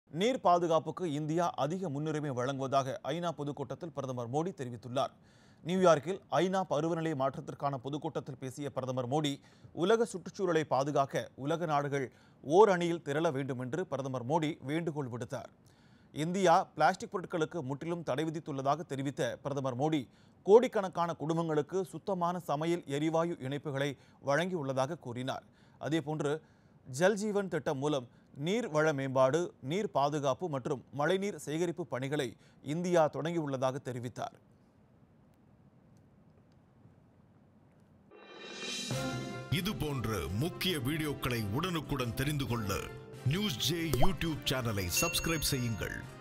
நீர் பாதுகாப்புக்கு இந்தியா அதிக முன்னுரிமை வழங்குவதாக ஐநா பொதுக்கூட்டத்தில் பிரதமர் மோடி தெரிவித்துள்ளார் நியூயார்க்கில் ஐநா பருவநிலை மாற்றத்திற்கான பொதுக்கூட்டத்தில் பேசிய பிரதமர் மோடி உலக சுற்றுச்சூழலை பாதுகாக்க உலக நாடுகள் ஓர் அணியில் திரள வேண்டும் என்று பிரதமர் மோடி வேண்டுகோள் விடுத்தார் இந்தியா பிளாஸ்டிக் பொருட்களுக்கு முற்றிலும் தடை விதித்துள்ளதாக தெரிவித்த பிரதமர் மோடி கோடிக்கணக்கான குடும்பங்களுக்கு சுத்தமான சமையல் எரிவாயு இணைப்புகளை வழங்கியுள்ளதாக கூறினார் அதேபோன்று ஜல்ஜீவன் திட்டம் மூலம் நீர் வள மேம்பாடு நீர் பாதுகாப்பு மற்றும் மழைநீர் சேகரிப்பு பணிகளை இந்தியா தொடங்கியுள்ளதாக தெரிவித்தார் இது போன்ற முக்கிய வீடியோக்களை உடனுக்குடன் தெரிந்து கொள்ள நியூஸ் ஜே யூடியூப் சேனலை சப்ஸ்கிரைப் செய்யுங்கள்